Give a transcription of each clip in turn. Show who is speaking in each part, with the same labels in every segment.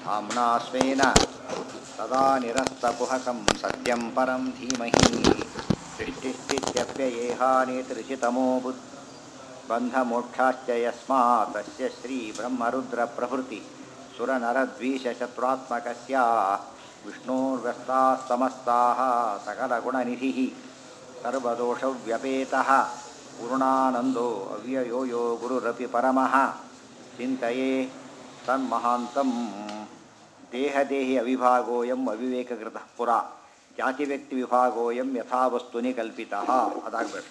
Speaker 1: धाम्ना स्वेन सदा निरस्तकुहकं सत्यं परं धीमहि सृष्टिस्थित्यप्ययेहानेतृषितमो बुद् बन्धमोक्षाश्च यस्मात् तस्य श्रीब्रह्मरुद्रप्रभृति सुरनरद्वीषशत्रुरात्मकस्य विष्णोर्व्यस्ताः समस्ताः सकलगुणनिधिः सर्वदोषव्यपेतः पूर्णानन्दो अव्ययो यो गुरुरपि परमः चिन्तये तन्महान्तं ದೇಹದೇಹಿ ಅವಿಭಾಗೋಯಂ ಅವಿವೇಕಕೃತಃ ಪುರ ಜಾತಿವ್ಯಕ್ತಿವಿಭಾಗೋಯಂ ಯಥಾವಸ್ತುನಿ ಕಲ್ಪಿತ ಅದಾಗಬೇಕು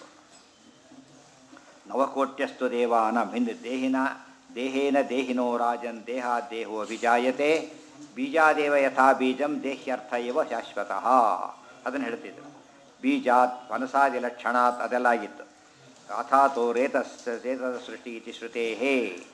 Speaker 1: ನವಕೋಟ್ಯಸ್ತು ದೇವಾನಂ ಹಿಂದೆ ದೇಹಿನ ದೇಹೇನ ದೇಹಿನೋ ರಾಜನ್ ದೇಹ ದೇಹೋ ಅಭಿಜಾಯತೆ ಬೀಜಾದೇವ ಯಥಾ ಬೀಜಂ ದೇಹ್ಯರ್ಥ ಇವ ಶಾಶ್ವತಃ ಅದನ್ನು ಹೇಳ್ತಿದ್ರು ಬೀಜಾತ್ ಮನಸಾದಿ ಲಕ್ಷಣಾತ್ ಅದೆಲ್ಲ ಆಗಿತ್ತು ಅಥಾತೋ ರೇತಸ್ ರೇತದ ಸೃಷ್ಟಿ ಇತಿ ಶ್ರುತೇಹೇ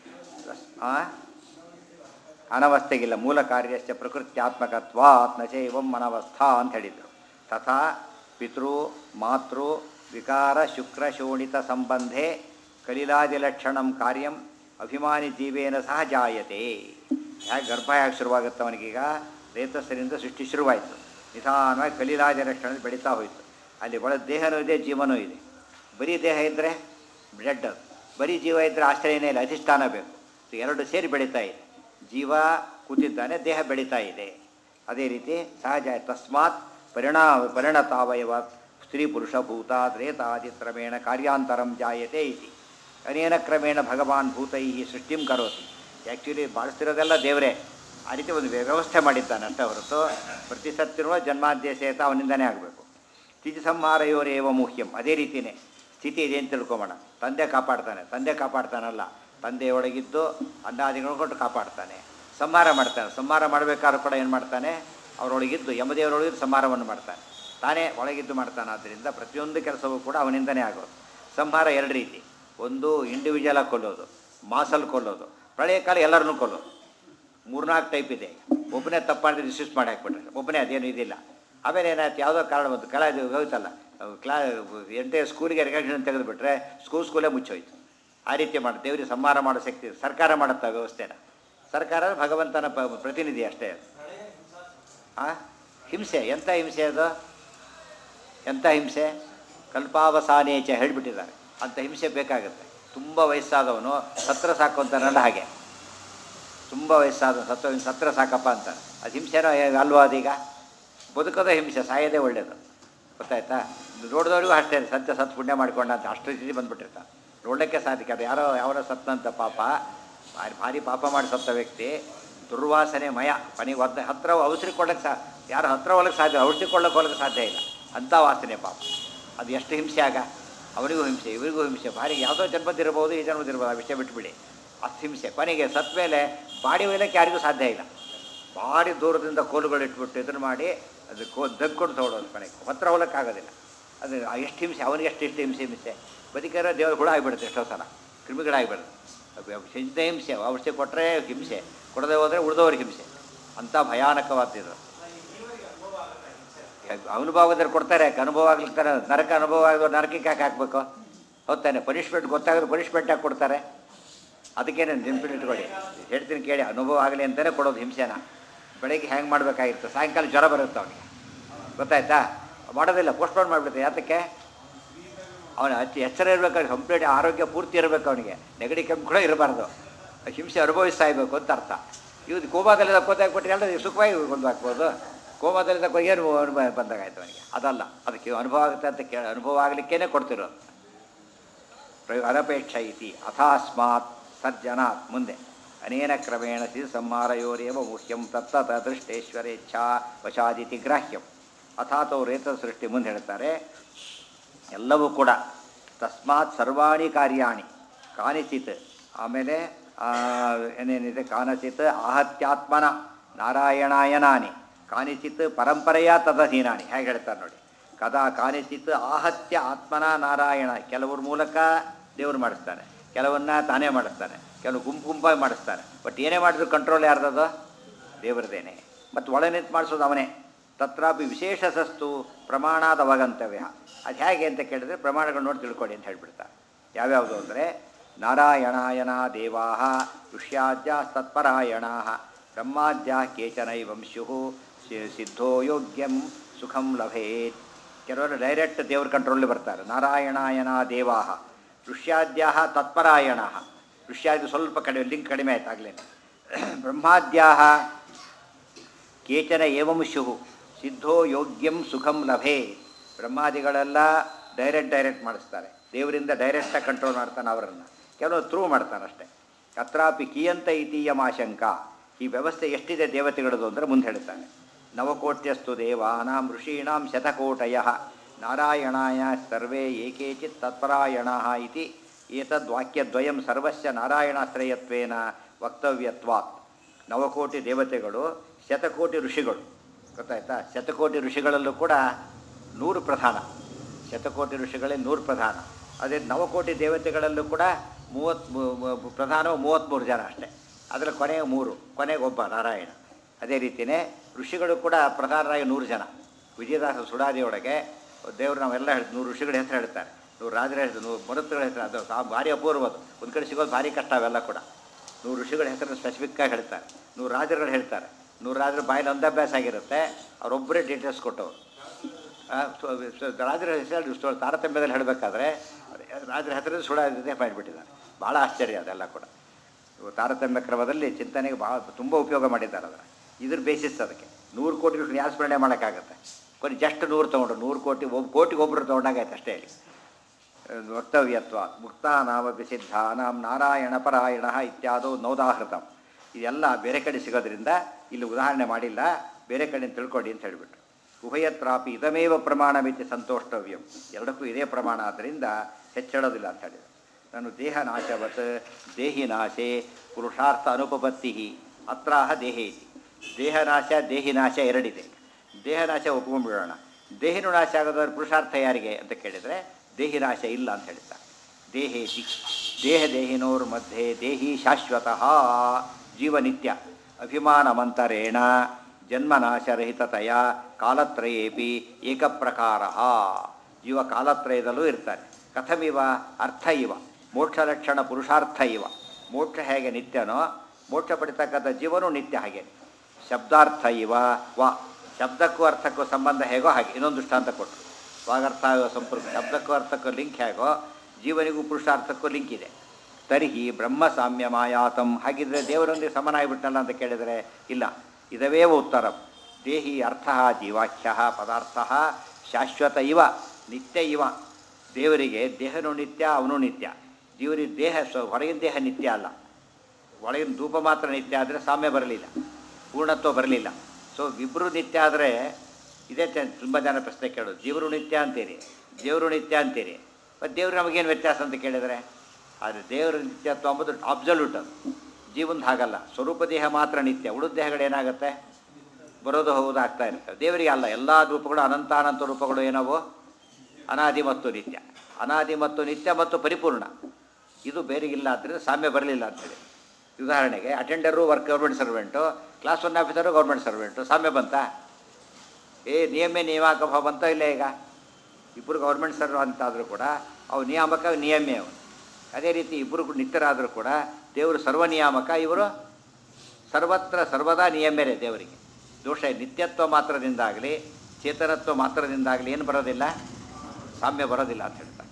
Speaker 1: ಆ ಅನವಸ್ಥೆಗಿಲ್ಲ ಮೂಲ ಕಾರ್ಯಶ್ಚ ಪ್ರಕೃತ್ಯಾತ್ಮಕತ್ವಾತ್ ನಚೈವಂ ಅನವಸ್ಥಾ ಅಂತ ಹೇಳಿದರು ತಥಾ ಪಿತೃ ಮಾತೃ ವಿಕಾರ ಶುಕ್ರ ಶೋಣಿತ ಸಂಬಂಧೆ ಕಲಿಲಾದಿಲಕ್ಷಣಂ ಕಾರ್ಯಂ ಅಭಿಮಾನಿ ಜೀವೇನ ಸಹ ಜಾಯತೆ ಯಾಕೆ ಗರ್ಭ ಯಾಕೆ ಶುರುವಾಗುತ್ತೆ ಅವನಿಗೀಗ ರೇತಸ್ಸರಿಂದ ಸೃಷ್ಟಿ ಶುರುವಾಯಿತು ನಿಧಾನವಾಗಿ ಕಲಿಲಾದಿ ಲಕ್ಷಣ ಬೆಳೀತಾ ಹೋಯಿತು ಅಲ್ಲಿ ಒಳ ದೇಹನೂ ಇದೆ ಜೀವನೂ ಇದೆ ಬರೀ ದೇಹ ಇದ್ದರೆ ಬ್ಲಡ್ ಬರೀ ಜೀವ ಇದ್ದರೆ ಆಶ್ರಯನೇ ಇಲ್ಲ ಅಧಿಷ್ಠಾನ ಬೇಕು ಎರಡು ಸೇರಿ ಬೆಳೀತಾ ಇದೆ ಜೀವ ಕೂತಿದ್ದಾನೆ ದೇಹ ಬೆಳೀತಾ ಇದೆ ಅದೇ ರೀತಿ ಸಹಜ ತಸ್ಮಾತ್ ಪರಿಣಾ ಪರಿಣತಾವಯವ ಸ್ತ್ರೀ ಪುರುಷ ಭೂತ ತ್ರೇತಾದಿ ಕ್ರಮೇಣ ಕಾರ್ಯಾಂತರಂ ಜಾಯತೆ ಇತಿ ಅನೇನ ಕ್ರಮೇಣ ಭಗವಾನ್ ಭೂತೈ ಸೃಷ್ಟಿಂ ಕರೋತಿ ಆ್ಯಕ್ಚುಲಿ ಬಾಳಿಸ್ತಿರೋದೆಲ್ಲ ದೇವರೇ ಆ ರೀತಿ ಒಂದು ವ್ಯವಸ್ಥೆ ಮಾಡಿದ್ದಾನೆ ಅಂತ ಹೊರತು ಪ್ರತಿ ಸತ್ತಿರುವ ಜನ್ಮಾದ್ಯಸೇತ ಅವನಿಂದನೇ ಆಗಬೇಕು ಸ್ಥಿತಿ ಸಂಹಾರಯೋರೇವ ಮುಖ್ಯಂ ಅದೇ ರೀತಿಯೇ ಸ್ಥಿತಿ ಇದೆ ಅಂತ ತಿಳ್ಕೊಬೋಣ ತಂದೆ ಕಾಪಾಡ್ತಾನೆ ತಂದೆ ಕಾಪಾಡ್ತಾನಲ್ಲ ತಂದೆಯೊಳಗಿದ್ದು ಅನ್ನಾದಿಗಳು ಕೊಟ್ಟು ಕಾಪಾಡ್ತಾನೆ ಸಂಹಾರ ಮಾಡ್ತಾನೆ ಸಂಹಾರ ಮಾಡಬೇಕಾದ್ರೂ ಕೂಡ ಏನು ಮಾಡ್ತಾನೆ ಅವರೊಳಗಿದ್ದು ಯಮದೇವರೊಳಗಿದ್ದು ಸಂಹಾರವನ್ನು ಮಾಡ್ತಾನೆ ತಾನೇ ಒಳಗಿದ್ದು ಮಾಡ್ತಾನೆ ಆದ್ದರಿಂದ ಪ್ರತಿಯೊಂದು ಕೆಲಸವೂ ಕೂಡ ಅವನಿಂದನೇ ಆಗೋದು ಸಂಹಾರ ಎರಡು ರೀತಿ ಒಂದು ಇಂಡಿವಿಜುವಲಾಗಿ ಕೊಲ್ಲೋದು ಮಾಸಲ್ಲಿ ಕೊಲ್ಲೋದು ಪ್ರಳಯ ಕಾಲ ಎಲ್ಲರನ್ನೂ ಕೊಲ್ಲೋದು ಮೂರ್ನಾಲ್ಕು ಟೈಪ್ ಇದೆ ಒಬ್ಬನೇ ತಪ್ಪು ಮಾಡಿದ್ರೆ ರಿಸಿಸ್ಟ್ ಮಾಡಿ ಹಾಕ್ಬಿಟ್ರೆ ಒಬ್ಬನೇ ಅದೇನು ಇದಿಲ್ಲ ಆಮೇಲೆ ಏನಾಯ್ತು ಯಾವುದೋ ಕಾರಣ ಬಂತು ಕಲಾ ಹೋಯ್ತಲ್ಲ ಕ್ಲಾ ಎಂಟೇ ಸ್ಕೂಲಿಗೆ ರೆಕಗ್ನೇಷನ್ ತೆಗೆದುಬಿಟ್ರೆ ಸ್ಕೂಲ್ ಸ್ಕೂಲೇ ಮುಚ್ಚೋಯ್ತು ಆ ರೀತಿ ಮಾಡಿ ದೇವರಿಗೆ ಸಂಹಾರ ಮಾಡೋ ಶಕ್ತಿ ಸರ್ಕಾರ ಮಾಡುತ್ತೆ ಆ ವ್ಯವಸ್ಥೆನ ಸರ್ಕಾರ ಭಗವಂತನ ಪ ಪ್ರತಿನಿಧಿ ಅಷ್ಟೇ ಆ ಹಿಂಸೆ ಎಂಥ ಹಿಂಸೆ ಅದು ಎಂಥ ಹಿಂಸೆ ಕಲ್ಪಾವಸಾನೇಚ ಹೇಳಿಬಿಟ್ಟಿದ್ದಾರೆ ಅಂಥ ಹಿಂಸೆ ಬೇಕಾಗುತ್ತೆ ತುಂಬ ವಯಸ್ಸಾದವನು ಸತ್ರ ಸಾಕು ಅಂತಾನಲ್ಲ ಹಾಗೆ ತುಂಬ ವಯಸ್ಸಾದ ಸತ್ವ ಸತ್ರ ಸಾಕಪ್ಪ ಅಂತಾರೆ ಅದು ಹಿಂಸೆನೋ ಅಲ್ವಾ ಅದೀಗ ಬದುಕೋದ ಹಿಂಸೆ ಸಾಯೋದೇ ಒಳ್ಳೆಯದು ಗೊತ್ತಾಯ್ತಾ ನೋಡಿದವ್ರಿಗೂ ಅಷ್ಟೇ ಸತ್ಯ ಸತ್ ಪುಣ್ಯ ಮಾಡ್ಕೊಂಡ ಅಂತ ಅಷ್ಟು ಸ್ಥಿತಿ ಬಂದ್ಬಿಟ್ಟಿರ್ತಾನೆ ನೋಡೋಕ್ಕೆ ಸಾಧ್ಯ ಅದು ಯಾರೋ ಯಾರೋ ಸತ್ತಂತ ಪಾಪ ಭಾರಿ ಭಾರಿ ಪಾಪ ಮಾಡಿ ಸತ್ತ ವ್ಯಕ್ತಿ ದುರ್ವಾಸನೆ ಮಯ ಕೊನೆಗೆ ಒದ್ದ ಹತ್ರ ಔಷಧಿ ಕೊಡೋಕ್ಕೆ ಸಾ ಯಾರು ಹತ್ರ ಹೋಗಕ್ಕೆ ಸಾಧ್ಯ ಔಷಧಿ ಕೊಡೋಕ್ಕೆ ಹೋಗಕ್ಕೆ ಸಾಧ್ಯ ಇಲ್ಲ ಅಂಥ ವಾಸನೆ ಪಾಪ ಅದು ಎಷ್ಟು ಹಿಂಸೆ ಆಗ ಅವನಿಗೂ ಹಿಂಸೆ ಇವರಿಗೂ ಹಿಂಸೆ ಭಾರಿ ಯಾವುದೋ ಜನ್ಮದಿರ್ಬೋದು ಈ ಜನ್ಮದಿರ್ಬೋದು ಆ ವಿಷಯ ಬಿಟ್ಬಿಡಿ ಅಷ್ಟು ಹಿಂಸೆ ಕೊನೆಗೆ ಸತ್ತ ಮೇಲೆ ಬಾಡಿ ಒಯ್ಯಕ್ಕೆ ಯಾರಿಗೂ ಸಾಧ್ಯ ಇಲ್ಲ ಭಾರಿ ದೂರದಿಂದ ಕೋಲುಗಳು ಇಟ್ಬಿಟ್ಟು ಇದನ್ನು ಮಾಡಿ ಅದು ಕೋ ದಗ್ಕೊಂಡು ತೊಗೊಳೋದು ಕೊನೆಗೆ ಹತ್ರ ಹೋಗಕ್ಕಾಗೋದಿಲ್ಲ ಅದು ಎಷ್ಟು ಹಿಂಸೆ ಅವನಿಗೆ ಎಷ್ಟು ಎಷ್ಟು ಹಿಂಸೆ ಹಿಂಸೆ ಬದುಕಿರೋ ದೇವರು ಹುಳ ಆಗಿಬಿಡುತ್ತೆ ಎಷ್ಟೋ ಸಲ ಕ್ರಿಮಿಗಳಾಗಿಬಿಡುತ್ತೆ ಸಿದ್ಧ ಹಿಂಸೆ ಔಷಧಿ ಕೊಟ್ಟರೆ ಹಿಂಸೆ ಕೊಡದೆ ಹೋದರೆ ಉಳಿದವ್ರಿಗೆ ಹಿಂಸೆ ಅಂಥ ಭಯಾನಕವಾದಿದ್ರು ಅನುಭವದಲ್ಲಿ ಕೊಡ್ತಾರೆ ಯಾಕೆ ಅನುಭವ ಆಗ್ಲಿಕ್ಕೆ ನರಕ ಅನುಭವ ಆಗೋ ನರಕಕ್ಕೆ ಯಾಕೆ ಹಾಕಬೇಕು ಹೋಗ್ತಾನೆ ಪನಿಷ್ಮೆಂಟ್ ಗೊತ್ತಾಗೋದು ಪನಿಷ್ಮೆಂಟ್ ಯಾಕೆ ಕೊಡ್ತಾರೆ ಅದಕ್ಕೇನೆ ನೆನ್ಪಿಟ್ಕೊಳ್ಳಿ ಹೇಳ್ತೀನಿ ಕೇಳಿ ಅನುಭವ ಆಗಲಿ ಅಂತಲೇ ಕೊಡೋದು ಹಿಂಸೆನ ಬೆಳಗ್ಗೆ ಹೆಂಗೆ ಮಾಡಬೇಕಾಗಿತ್ತು ಸಾಯಂಕಾಲ ಜ್ವರ ಬರುತ್ತೆ ಅವನಿಗೆ ಗೊತ್ತಾಯ್ತಾ ಮಾಡೋದಿಲ್ಲ ಪೋಸ್ಟ್ಪೋನ್ ಮಾಡಿಬಿಡುತ್ತೆ ಯಾತಕ್ಕೆ ಅವನು ಅತಿ ಎಚ್ಚರ ಇರಬೇಕಾದ್ರೆ ಕಂಪ್ಲೀಟ್ ಆರೋಗ್ಯ ಪೂರ್ತಿ ಇರಬೇಕು ಅವನಿಗೆ ನೆಗಡಿ ಕೆಮ್ಮು ಕೂಡ ಇರಬಾರ್ದು ಹಿಂಸೆ ಅನುಭವಿಸ್ತಾ ಇರಬೇಕು ಅಂತ ಅರ್ಥ ಇವ್ದು ಕೋಮಾದಲ್ಲಿ ಕೊಟ್ಟಾಕ್ಬಿಟ್ರೆ ಎಲ್ಲ ಸುಖವಾಗಿ ಕೊಂಡು ಹಾಕ್ಬೋದು ಕೋಮಾದಲ್ಲಿ ತಕ್ಕೋ ಏನು ಅನುಭವ ಬಂದಾಗಾಯ್ತು ಅವನಿಗೆ ಅದಲ್ಲ ಅದಕ್ಕೆ ಅನುಭವ ಆಗುತ್ತೆ ಅಂತ ಕೇಳ ಅನುಭವ ಆಗಲಿಕ್ಕೇ ಕೊಡ್ತಿರೋದು ಪ್ರಯೋಗ ಅನಪೇಕ್ಷ ಇತಿ ಅಥಾಸ್ಮಾತ್ ಸಜ್ಜನಾತ್ ಮುಂದೆ ಅನೇನ ಕ್ರಮೇಣ ಸ್ಥಿತಿ ಸಂಹಾರಯೋರೇವ ಮುಖ್ಯಂ ತತ್ತ ದೃಷ್ಟೇಶ್ವರೇಚ್ಛಾ ವಶಾದಿತಿ ಗ್ರಾಹ್ಯಂ ಅಥಾತೋ ರೇತ ಸೃಷ್ಟಿ ಮುಂದೆ ಹೇಳ್ತಾರೆ ಎಲ್ಲವೂ ಕೂಡ ತಸ್ಮಾತ್ ಸರ್ವಾಣಿ ಕಾರ್ಯಾಣಿ ಕಾನಿಚಿತ್ ಆಮೇಲೆ ಏನೇನಿದೆ ಕಾನಚಿತ್ ಆಹತ್ಯಾತ್ಮನ ನಾರಾಯಣಾಯನಾನಿ ಕಾನಿಚಿತ್ ಪರಂಪರೆಯ ತದಧೀನಾನಿ ಹೇಗೆ ಹೇಳ್ತಾರೆ ನೋಡಿ ಕದಾ ಕಾನಿಚಿತ್ ಆಹತ್ಯ ಆತ್ಮನ ನಾರಾಯಣ ಕೆಲವ್ರ ಮೂಲಕ ದೇವರು ಮಾಡಿಸ್ತಾನೆ ಕೆಲವನ್ನ ತಾನೇ ಮಾಡಿಸ್ತಾನೆ ಕೆಲವು ಗುಂಪು ಗುಂಪಾಗಿ ಮಾಡಿಸ್ತಾನೆ ಬಟ್ ಏನೇ ಮಾಡಿದ್ರು ಕಂಟ್ರೋಲ್ ಯಾರ್ದದು ದೇವರದೇನೆ ಮತ್ತು ಒಳ ನಿಂತು ಮಾಡಿಸೋದು ಅವನೇ ತತ್ರಾಪಿ ವಿಶೇಷ ಸಸ್ತು ಪ್ರಮಾಣಾದ ಅವಗಂತವ್ಯ ಅದು ಹೇಗೆ ಅಂತ ಕೇಳಿದ್ರೆ ಪ್ರಮಾಣಗಳು ನೋಡಿ ತಿಳ್ಕೊಳ್ಳಿ ಅಂತ ಹೇಳ್ಬಿಡ್ತಾರೆ ಯಾವ್ಯಾವುದು ಅಂದರೆ ನಾರಾಯಣಾಯನ ದೇವಾ ಋಷ್ಯಾದ್ಯ ತತ್ಪರಾಯಣ ಬ್ರಹ್ಮಾದ್ಯ ಕೇಚನೈವಂ ಸ್ಯು ಸಿದ್ಧೋ ಯೋಗ್ಯಂ ಸುಖಂ ಲಭೇತ್ ಕೆಲವರು ಡೈರೆಕ್ಟ್ ದೇವ್ರ ಕಂಟ್ರೋಲ್ ಬರ್ತಾರೆ ನಾರಾಯಣಾಯನ ದೇವಾಹ ಋಷ್ಯಾದ್ಯಾ ತತ್ಪರಾಯಣ ಋಷ್ಯಾದಿ ಸ್ವಲ್ಪ ಕಡಿಮೆ ಲಿಂಕ್ ಕಡಿಮೆ ಆಯ್ತು ಆಗಲೇ ಬ್ರಹ್ಮಾದ್ಯಾ ಕೇಚನ ಏವಂ ಶುಹು ಸಿದ್ಧೋ ಯೋಗ್ಯಂ ಸುಖಂ ಲಭೇ ಬ್ರಹ್ಮಾದಿಗಳೆಲ್ಲ ಡೈರೆಕ್ಟ್ ಡೈರೆಕ್ಟ್ ಮಾಡಿಸ್ತಾರೆ ದೇವರಿಂದ ಡೈರೆಕ್ಟಾಗಿ ಕಂಟ್ರೋಲ್ ಮಾಡ್ತಾನೆ ಅವರನ್ನು ಕೆಲವರು ಥ್ರೂ ಮಾಡ್ತಾನೆ ಅಷ್ಟೇ ಅತ್ರಾಪಿ ಕಿಯಂತ ಇತೀಯಂ ಆಶಂಕ ಈ ವ್ಯವಸ್ಥೆ ಎಷ್ಟಿದೆ ದೇವತೆಗಳದು ಅಂದರೆ ಮುಂದೆ ಹೇಳ್ತಾನೆ ನವಕೋಟ್ಯಸ್ತು ದೇವಾನಾಂ ಋಷೀಣಾಂ ಶತಕೋಟಯ ನಾರಾಯಣಾಯ ಸರ್ವೇ ಏಕೇಚಿತ್ ತತ್ಪರಾಯಣ ಇತಿ ಏತದ್ವಾಕ್ಯದ್ವಯಂ ಸರ್ವಸ್ಯ ನಾರಾಯಣಾಶ್ರಯತ್ವೇನ ವಕ್ತವ್ಯತ್ವಾತ್ ನವಕೋಟಿ ದೇವತೆಗಳು ಶತಕೋಟಿ ಋಷಿಗಳು ಗೊತ್ತಾಯ್ತಾ ಶತಕೋಟಿ ಋಷಿಗಳಲ್ಲೂ ಕೂಡ ನೂರು ಪ್ರಧಾನ ಶತಕೋಟಿ ಋಷಿಗಳೇ ನೂರು ಪ್ರಧಾನ ಅದೇ ನವಕೋಟಿ ದೇವತೆಗಳಲ್ಲೂ ಕೂಡ ಮೂವತ್ತು ಪ್ರಧಾನ ಮೂವತ್ತ್ಮೂರು ಜನ ಅಷ್ಟೇ ಅದರ ಕೊನೆಗೆ ಮೂರು ಕೊನೆಗೆ ಒಬ್ಬ ನಾರಾಯಣ ಅದೇ ರೀತಿಯೇ ಋಷಿಗಳು ಕೂಡ ಪ್ರಧಾನರಾಗಿ ನೂರು ಜನ ವಿಜಯದಾಸ ಸುಡಾದಿಯೊಳಗೆ ದೇವರು ನಾವೆಲ್ಲ ಹೇಳ್ತೀವಿ ನೂರು ಋಷಿಗಳ ಹೆಸರು ಹೇಳ್ತಾರೆ ನೂರು ರಾಜರ ಹೆಸರು ನೂರು ಮರುತ್ತುಗಳ ಹೆಸರು ಅದು ಸಾ- ಭಾರಿ ಅಪೂರ್ವ ಅದು ಒಂದು ಕಡೆ ಸಿಗೋದು ಭಾರಿ ಕಷ್ಟ ಅವೆಲ್ಲ ಕೂಡ ನೂರು ಋಷಿಗಳ ಹೆಸರನ್ನು ಸ್ಪೆಸಿಫಿಕ್ಕಾಗಿ ಹೇಳ್ತಾರೆ ನೂರು ರಾಜರುಗಳು ಹೇಳ್ತಾರೆ ನೂರು ರಾಜರ ಬಾಯಲ್ಲಿ ಒಂದಭ್ಯಾಸ ಆಗಿರುತ್ತೆ ಅವರೊಬ್ಬರೇ ಡೀಟೇಲ್ಸ್ ಕೊಟ್ಟವರು ಆ, ಸೊ- ಸೊ- ರಾಜರ ಹೆಸರು ಸೊ- ತಾರತಮ್ಯದಲ್ಲಿ ಹೇಳಬೇಕಾದ್ರೆ ರಾಜರ ಹೆಸರು ಸುಡಾದಿದೆ ಮಾಡಿಬಿಟ್ಟಿದ್ದಾರೆ ಭಾಳ ಆಶ್ಚರ್ಯ ಅದೆಲ್ಲ ಕೂಡ ಇವು ತಾರತಮ್ಯ ಕ್ರಮದಲ್ಲಿ ಚಿಂತನೆಗೆ ಭಾಳ ತುಂಬ ಉಪಯೋಗ ಮಾಡಿದ್ದಾರೆ ಅದರ ಇದ್ರ ಬೇಸಿಸ್ ಅದಕ್ಕೆ ನೂರು ಕೋಟಿ ಋಷಿ ಯಾರು ಸ್ಮರಣೆ ಮಾಡೋಕ್ಕಾಗತ್ತೆ ಕೊನೆ ಜಸ್ಟ್ ನೂರು ತೊಗೊಂಡ್ರು ನೂರು ಕೋಟಿ ಒಬ್ಬ ಕೋಟಿಗೆ ಒಬ್ಬರು ತೊಗೊಂಡಾಗೈತೆ ಅಷ್ಟೇ ಹೇಳಿ ವಕ್ತವ್ಯತ್ವ ಮುಕ್ತಾನಾಮಪಿ ಸಿದ್ಧಾನಾಂ ನಾರಾಯಣ ಪರಾಯಣ ಇತ್ಯಾದೋ ನೌದಾಹೃತಂ ಇದೆಲ್ಲ ಬೇರೆ ಕಡೆ ಸಿಗೋದ್ರಿಂದ ಇಲ್ಲಿ ಉದಾಹರಣೆ ಮಾಡಿಲ್ಲ ಬೇರೆ ಕಡೆ ತಿಳ್ಕೊಡಿ ಅಂತ ಹೇಳಿಬಿಟ್ರು ಉಭಯತ್ರಾಪಿ ಇದಮೇವ ಪ್ರಮಾಣವಿತಿ ಸಂತೋಷ್ಟವ್ಯಂ ಎರಡಕ್ಕೂ ಇದೇ ಪ್ರಮಾಣ ಆದ್ದರಿಂದ ಹೆಚ್ಚಳೋದಿಲ್ಲ ಅಂತ ಹೇಳಿದ್ರು ನಾನು ದೇಹ ನಾಶವತ್ ದೇಹಿ ನಾಶೆ ಪುರುಷಾರ್ಥ ಅನುಪಪತ್ತಿ ಅತ್ರಾಹ ದೇಹೇ ಇತಿ ದೇಹ ನಾಶ ದೇಹಿ ನಾಶ ಎರಡಿದೆ ದೇಹ ನಾಶ ಒಪ್ಕೊಂಡ್ಬಿಡೋಣ ದೇಹಿನು ನಾಶ ಆಗೋದಾದ್ರೆ ಪುರುಷಾರ್ಥ ಯಾರಿಗೆ ಅಂತ ಕೇಳಿದರೆ ದೇಹಿ ನಾಶ ಇಲ್ಲ ಅಂತ ಹೇಳ್ತಾರೆ ದೇಹೇತಿ ದೇಹ ದೇಹಿನೋರ್ ಮಧ್ಯೆ ದೇಹಿ ಶಾಶ್ವತಃ ಜೀವನಿತ್ಯ ಅಭಿಮಾನಮಂತರೇಣ ಜನ್ಮನಾಶರಹಿತತೆಯ ಕಾಲತ್ರಯೇಪಿ ಏಕಪ್ರಕಾರ ಜೀವ ಕಾಲತ್ರಯದಲ್ಲೂ ಇರ್ತಾರೆ ಕಥಮಿವ ಅರ್ಥ ಇವ ಮೋಕ್ಷಲಕ್ಷಣ ಪುರುಷಾರ್ಥ ಇವ ಮೋಕ್ಷ ಹೇಗೆ ನಿತ್ಯನೋ ಮೋಕ್ಷ ಪಡಿತಕ್ಕಂಥ ಜೀವನೂ ನಿತ್ಯ ಹಾಗೆ ಶಬ್ದಾರ್ಥ ಇವ ವಾ ಶಬ್ದಕ್ಕೂ ಅರ್ಥಕ್ಕೂ ಸಂಬಂಧ ಹೇಗೋ ಹಾಗೆ ಇನ್ನೊಂದು ದೃಷ್ಟಾಂತ ಕೊಟ್ಟರು ಸ್ವಾಗರ್ಥ ಸಂಪರ್ಕ ಶಬ್ದಕ್ಕೂ ಅರ್ಥಕ್ಕೂ ಲಿಂಕ್ ಹೇಗೋ ಜೀವನಿಗೂ ಪುರುಷಾರ್ಥಕ್ಕೂ ಲಿಂಕ್ ಇದೆ ತರ್ಹಿ ಬ್ರಹ್ಮ ಸಾಮ್ಯ ಮಾಯಾತಂ ಹಾಗಿದ್ರೆ ದೇವರೊಂದಿಗೆ ಸಮನಾಗಿಬಿಟ್ಟಲ್ಲ ಅಂತ ಕೇಳಿದರೆ ಇಲ್ಲ ಇದವೇ ಉತ್ತರ ದೇಹಿ ಅರ್ಥ ಜೀವಾಖ್ಯ ಪದಾರ್ಥ ಶಾಶ್ವತ ಇವ ನಿತ್ಯ ಇವ ದೇವರಿಗೆ ದೇಹನೂ ನಿತ್ಯ ಅವನು ನಿತ್ಯ ದೇವರಿಗೆ ದೇಹ ಸ್ವ ಹೊರಗಿನ ದೇಹ ನಿತ್ಯ ಅಲ್ಲ ಒಳಗಿನ ಧೂಪ ಮಾತ್ರ ನಿತ್ಯ ಆದರೆ ಸಾಮ್ಯ ಬರಲಿಲ್ಲ ಪೂರ್ಣತ್ವ ಬರಲಿಲ್ಲ ಸೊ ಇಬ್ಬರು ನಿತ್ಯ ಆದರೆ ಇದೇ ತುಂಬ ಜನ ಪ್ರಶ್ನೆ ಕೇಳೋದು ಜೀವರು ನಿತ್ಯ ಅಂತೀರಿ ದೇವರು ನಿತ್ಯ ಅಂತೀರಿ ಮತ್ತು ದೇವ್ರು ನಮಗೇನು ವ್ಯತ್ಯಾಸ ಅಂತ ಕೇಳಿದರೆ ಆದರೆ ದೇವರ ನಿತ್ಯತ್ವ ಅಂಬುದು ಅಬ್ಸಲ್ಯೂಟ್ ಅದು ಜೀವನದ ಹಾಗಲ್ಲ ಸ್ವರೂಪ ದೇಹ ಮಾತ್ರ ನಿತ್ಯ ಉಳಿದ ದೇಹಗಳು ಏನಾಗುತ್ತೆ ಬರೋದು ಹೋಗೋದು ಆಗ್ತಾ ಇರ್ತವೆ ದೇವರಿಗೆ ಅಲ್ಲ ಎಲ್ಲ ರೂಪಗಳು ಅನಂತ ಅನಂತ ರೂಪಗಳು ಏನವು ಅನಾದಿ ಮತ್ತು ನಿತ್ಯ ಅನಾದಿ ಮತ್ತು ನಿತ್ಯ ಮತ್ತು ಪರಿಪೂರ್ಣ ಇದು ಬೇರೆಗಿಲ್ಲ ಆದ್ದರಿಂದ ಸಾಮ್ಯ ಬರಲಿಲ್ಲ ಅಂತೇಳಿ ಉದಾಹರಣೆಗೆ attender work government servant class one officer government servant ಸಾಮ್ಯ ಬಂತಾ ಏ ನಿಯಮ ನಿಯಾಮಕ ಭಾವ ಬಂತ ಇಲ್ಲ ಈಗ ಇಬ್ಬರು ಗೌರ್ಮೆಂಟ್ ಸರ್ವ್ ಅಂತಾದರೂ ಕೂಡ ಅವು ನಿಯಾಮಕ ನಿಯಮೇ ಅವು ಅದೇ ರೀತಿ ಇಬ್ಬರು ನಿತ್ಯರಾದರೂ ಕೂಡ ದೇವರು ಸರ್ವ ನಿಯಾಮಕ ಇವರು ಸರ್ವತ್ರ ಸರ್ವದಾ ನಿಯಮೇರೆ ದೇವರಿಗೆ ದೋಷ ನಿತ್ಯತ್ವ ಮಾತ್ರದಿಂದಾಗಲಿ ಚೇತನತ್ವ ಮಾತ್ರದಿಂದಾಗಲಿ ಏನು ಬರೋದಿಲ್ಲ ಸಾಮ್ಯ ಬರೋದಿಲ್ಲ ಅಂತ ಹೇಳ್ತಾರೆ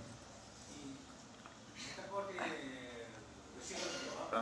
Speaker 1: ಹ.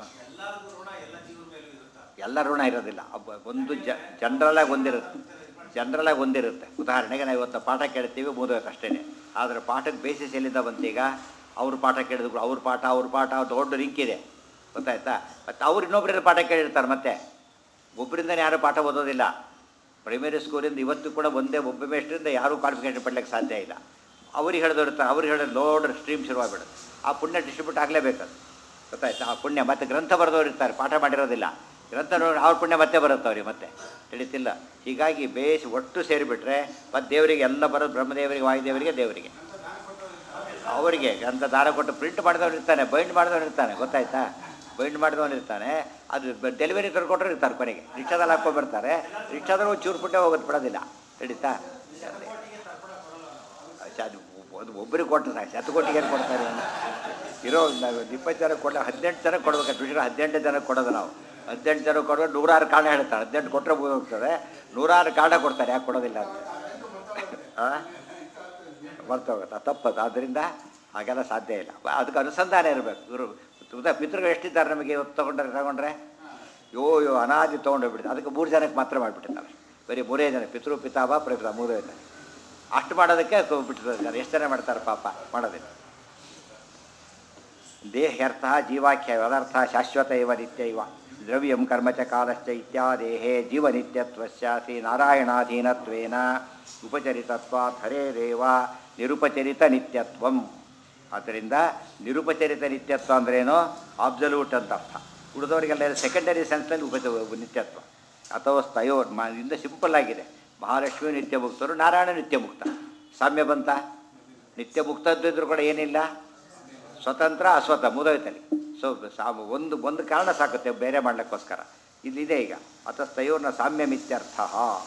Speaker 1: ಎಲ್ಲ ಋಣ ಇರೋದಿಲ್ಲ ಒಬ್ಬ- ಒಂದು ಜ ಜನರಲಾಗಿ ಒಂದಿರುತ್ತೆ ಜನರಲಾಗಿ ಒಂದಿರುತ್ತೆ ಉದಾಹರಣೆಗೆ ನಾವು ಇವತ್ತು ಪಾಠ ಕೇಳ್ತೀವಿ ಮುಗಿದೋಯ್ತು ಅಷ್ಟೇ ಆದರೆ ಪಾಠಕ್ಕೆ ಬೇಸಿಸ್ ಎಲ್ಲಿಂದ ಬಂತೀಗ ಅವ್ರ ಪಾಠ ಕೇಳಿದ್ರು ಅವ್ರ ಪಾಠ ಅವ್ರ ಪಾಠ ದೊಡ್ಡ ಲಿಂಕ್ ಇದೆ ಗೊತ್ತಾಯ್ತಾ ಮತ್ತು ಅವ್ರು ಇನ್ನೊಬ್ಬರ ಪಾಠ ಕೇಳಿರ್ತಾರೆ ಮತ್ತೆ ಒಬ್ಬರಿಂದನೇ ಯಾರು ಪಾಠ ಓದೋದಿಲ್ಲ ಪ್ರೈಮರಿ ಸ್ಕೂಲಿಂದ ಇವತ್ತು ಕೂಡ ಒಂದೇ ಒಬ್ಬ ಮೇಷ್ಟ್ರಿಂದ ಯಾರೂ ಕ್ವಾಲಿಫಿಕೇಷನ್ ಪಡ್ಲಿಕ್ಕೆ ಸಾಧ್ಯ ಇಲ್ಲ ಅವ್ರಿಗೆ ಹೇಳಿದವ್ರಿರ್ತಾರೆ ಅವ್ರಿಗೆ ಹೇಳಿದ ಲೋಡ್ ಸ್ಟ್ರೀಮ್ ಶುರುವಾಗ್ಬಿಡುತ್ತೆ ಆ ಪುಣ್ಯ ಡಿಸ್ಟ್ರಿಬ್ಯೂಟ್ ಆಗಲೇಬೇಕದು ಗೊತ್ತಾಯ್ತಾ ಆ ಪುಣ್ಯ ಮತ್ತೆ ಗ್ರಂಥ ಬರೆದವ್ರು ಇರ್ತಾರೆ ಪಾಠ ಮಾಡಿರೋದಿಲ್ಲ ಗ್ರಂಥ ನೋಡಿ ಅವ್ರ ಪುಣ್ಯ ಮತ್ತೆ ಬರುತ್ತೆ ಅವ್ರಿಗೆ ಮತ್ತೆ ತಿಳಿತಿಲ್ಲ ಹೀಗಾಗಿ ಬೇಸ್ ಒಟ್ಟು ಸೇರಿಬಿಟ್ರೆ ಮತ್ತು ದೇವರಿಗೆ ಎಲ್ಲ ಬರೋದು ಬ್ರಹ್ಮದೇವರಿಗೆ ವಾಯುದೇವರಿಗೆ ದೇವರಿಗೆ ಅವರಿಗೆ ಗ್ರಂಥ ದಾರ ಕೊಟ್ಟು ಪ್ರಿಂಟ್ ಮಾಡಿದವ್ರು ಇರ್ತಾನೆ ಬೈಂಡ್ ಮಾಡಿದವ್ರು ಇರ್ತಾನೆ ಗೊತ್ತಾಯ್ತಾ ಬೈಂಡ್ ಮಾಡಿದವನು ಇರ್ತಾನೆ ಅದು ಡೆಲಿವರಿ ಕೊಟ್ಟರು ಇರ್ತಾರೆ ಕೊನೆಗೆ ರಿಕ್ಷಾದಲ್ಲಿ ಹಾಕ್ಕೊಂಡ್ಬರ್ತಾರೆ ರಿಕ್ಷಾದಲ್ಲಿ ಒಂದು ಚೂರು ಪುಟ್ಟೆ ಹೋಗೋದು ಬಿಡೋದಿಲ್ಲ ತಿಳಿತಾ ಅದು ಅದು ಒಬ್ಬರಿಗೆ ಕೊಟ್ಟರೆ ಸಾಕು ಹತ್ತು ಕೋಟಿಗೆ ಏನು ಕೊಡ್ತಾರೆ ಇರೋ ನಾವು ಇಪ್ಪತ್ತು ಜನ ಕೊಡಲ್ಲ ಹದಿನೆಂಟು ಜನ ಕೊಡ್ಬೇಕು ಟ್ಯೂಷನ್ ಹದಿನೆಂಟು ಜನ ಕೊಡೋದು ನಾವು ಹದಿನೆಂಟು ಜನ ಕೊಡುವ ನೂರಾರು ಕಾರಣ ಹೇಳ್ತಾರೆ ಹದಿನೆಂಟು ಕೊಟ್ಟರೆ ಹೋಗ್ತದೆ ನೂರಾರು ಕಾರಣ ಕೊಡ್ತಾರೆ ಯಾಕೆ ಕೊಡೋದಿಲ್ಲ ಅಂತ ಹಾಂ ಬರ್ತೋಗುತ್ತೆ ತಪ್ಪದು ಆದ್ದರಿಂದ ಹಾಗೆಲ್ಲ ಸಾಧ್ಯ ಇಲ್ಲ ಅದಕ್ಕೆ ಅನುಸಂಧಾನ ಇರಬೇಕು ಗುರು ಉದಾ ಪಿತೃಗಳು ಎಷ್ಟಿದ್ದಾರೆ ನಮಗೆ ಇವತ್ತು ತೊಗೊಂಡ್ರೆ ತಗೊಂಡ್ರೆ ಯೋ ಯೋ ಅನಾದಿ ತೊಗೊಂಡೋಗ್ಬಿಡ್ತಾರೆ ಅದಕ್ಕೆ ಮೂರು ಜನಕ್ಕೆ ಮಾತ್ರ ಮಾಡಿಬಿಟ್ಟಿರ್ತಾರೆ ಬರೀ ಮೂರೇ ಜನ ಪಿತೃ ಪಿತಾಪ ಪ್ರಪಿತ ಮೂರೇ ಜನ ಅಷ್ಟು ಮಾಡೋದಕ್ಕೆ ಬಿಟ್ಟಿರ್ತಾರೆ ಎಷ್ಟು ಜನ ಮಾಡ್ತಾರೆ ಪಾಪ ಮಾಡೋದಿಲ್ಲ ದೇಹ್ಯರ್ಥ ಜೀವಾಖ್ಯ ವದರ್ಥ ಶಾಶ್ವತ ಇವ ನಿತ್ಯ ಇವ ದ್ರವ್ಯಂ ಕರ್ಮ ಚ ಕಾಲಶ್ಚ ಇತ್ಯಾದೇಹೇ ಜೀವನಿತ್ಯತ್ವಸ್ಯ ಶ್ರೀ ನಾರಾಯಣಾಧೀನತ್ವೇನ ಉಪಚರಿತತ್ವಾತ್ ಹರೇರೇವ ನಿರುಪಚರಿತ ನಿತ್ಯತ್ವಂ ಆದ್ದರಿಂದ ನಿರುಪಚರಿತ ನಿತ್ಯತ್ವ ಅಂದ್ರೇನು ಆಬ್ಸಲ್ಯೂಟ್ ಅಂತ ಅರ್ಥ ಉಳಿದವರಿಗೆಲ್ಲ ಸೆಕೆಂಡರಿ ಸೆನ್ಸ್ನಲ್ಲಿ ಉಪಚ ನಿತ್ಯತ್ವ ಅಥವಾ ಸ್ಥಯೋ ಮ ಇಂದ ಸಿಂಪಲ್ ಆಗಿದೆ ಮಹಾಲಕ್ಷ್ಮಿ ನಿತ್ಯ ಮುಕ್ತರು ನಾರಾಯಣ ನಿತ್ಯ ಮುಕ್ತ ಸಾಮ್ಯ ಬಂತ ನಿತ್ಯ ಮುಕ್ತದ್ದು ಇದ್ರೂ ಕೂಡ ಏನಿಲ್ಲ ಸ್ವತಂತ್ರ ಅಸ್ವತ ಮುದೋಯ್ತಲ್ಲಿ ಸೊ ಸಾ ಒಂದು ಒಂದು ಕಾರಣ ಸಾಕುತ್ತೆ ಬೇರೆ ಮಾಡ್ಲಿಕ್ಕೋಸ್ಕರ ಇಲ್ಲಿದೆ ಈಗ ಅತಸ್ತಯೋರ್ನ ಸಾಮ್ಯ ಮಿತ್ಯರ್ಥ